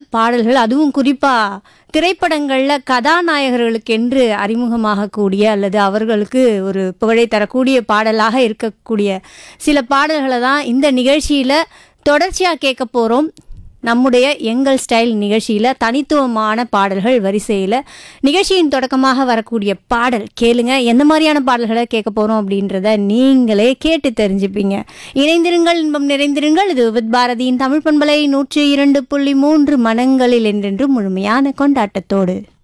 பாடல்கள் அதுவும் குறிப்பாக திரைப்படங்களில் கதாநாயகர்களுக்கென்று அறிமுகமாகக்கூடிய அல்லது அவர்களுக்கு ஒரு புகழை தரக்கூடிய பாடலாக இருக்கக்கூடிய சில பாடல்களை தான் இந்த நிகழ்ச்சியில் தொடர்ச்சியாக கேட்க போகிறோம் நம்முடைய எங்கள் ஸ்டைல் நிகழ்ச்சியில் தனித்துவமான பாடல்கள் வரிசையில் நிகழ்ச்சியின் தொடக்கமாக வரக்கூடிய பாடல் கேளுங்க எந்த மாதிரியான பாடல்களை கேட்க போகிறோம் அப்படின்றத நீங்களே கேட்டு தெரிஞ்சுப்பீங்க இணைந்திருங்கள் இன்பம் நிறைந்திருங்கள் இது வித் பாரதியின் தமிழ் பண்பலை நூற்றி இரண்டு புள்ளி மூன்று மனங்களில் என்றென்று முழுமையான கொண்டாட்டத்தோடு